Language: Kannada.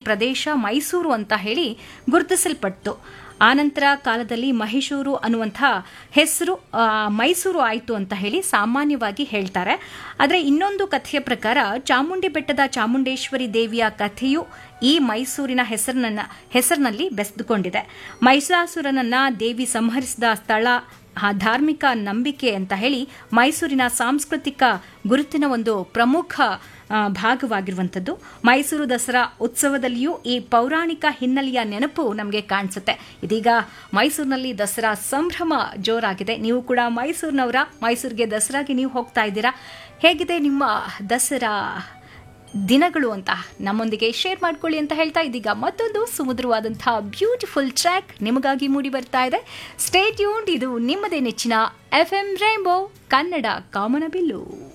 ಪ್ರದೇಶ ಮೈಸೂರು ಅಂತ ಹೇಳಿ ಗುರುತಿಸಲ್ಪಟ್ಟು ಆನಂತರ ಕಾಲದಲ್ಲಿ ಮಹಿಷೂರು ಅನ್ನುವಂಥ ಹೆಸರು ಆ, ಮೈಸೂರು ಆಯಿತು ಅಂತ ಹೇಳಿ ಸಾಮಾನ್ಯವಾಗಿ ಹೇಳ್ತಾರೆ ಆದರೆ ಇನ್ನೊಂದು ಕಥೆಯ ಪ್ರಕಾರ ಚಾಮುಂಡಿ ಬೆಟ್ಟದ ಚಾಮುಂಡೇಶ್ವರಿ ದೇವಿಯ ಕಥೆಯು ಈ ಮೈಸೂರಿನ ಹೆಸರಿನ ಹೆಸರಿನಲ್ಲಿ ಬೆಸೆದುಕೊಂಡಿದೆ ಮೈಸಾಸುರನನ್ನ ದೇವಿ ಸಂಹರಿಸಿದ ಸ್ಥಳ ಆ ಧಾರ್ಮಿಕ ನಂಬಿಕೆ ಅಂತ ಹೇಳಿ ಮೈಸೂರಿನ ಸಾಂಸ್ಕೃತಿಕ ಗುರುತಿನ ಒಂದು ಪ್ರಮುಖ ಆ, ಭಾಗವಾಗಿರುವಂಥದ್ದು ಮೈಸೂರು ದಸರಾ ಉತ್ಸವದಲ್ಲಿಯೂ ಈ ಪೌರಾಣಿಕ ಹಿನ್ನೆಲೆಯ ನೆನಪು ನಮಗೆ ಕಾಣಿಸುತ್ತೆ ಇದೀಗ ಮೈಸೂರಿನಲ್ಲಿ ದಸರಾ ಸಂಭ್ರಮ ಜೋರಾಗಿದೆ ನೀವು ಕೂಡ ಮೈಸೂರಿನವರ ಮೈಸೂರಿಗೆ ದಸರಾಗೆ ನೀವು ಹೋಗ್ತಾ ಇದ್ದೀರಾ ಹೇಗಿದೆ ನಿಮ್ಮ ದಸರಾ ದಿನಗಳು ಅಂತ ನಮ್ಮೊಂದಿಗೆ ಶೇರ್ ಮಾಡ್ಕೊಳ್ಳಿ ಅಂತ ಹೇಳ್ತಾ ಇದೀಗ ಮತ್ತೊಂದು ಸುಮಧುರವಾದಂತಹ ಬ್ಯೂಟಿಫುಲ್ ಟ್ರ್ಯಾಕ್ ನಿಮಗಾಗಿ ಮೂಡಿ ಬರ್ತಾ ಇದೆ ಸ್ಟೇಟ್ಯೂನ್ ಇದು ನಿಮ್ಮದೇ ನೆಚ್ಚಿನ ಎಫ್ ಎಂ ರೈಂಬೋ ಕನ್ನಡ ಕಾಮನಬಿಲ್ಲು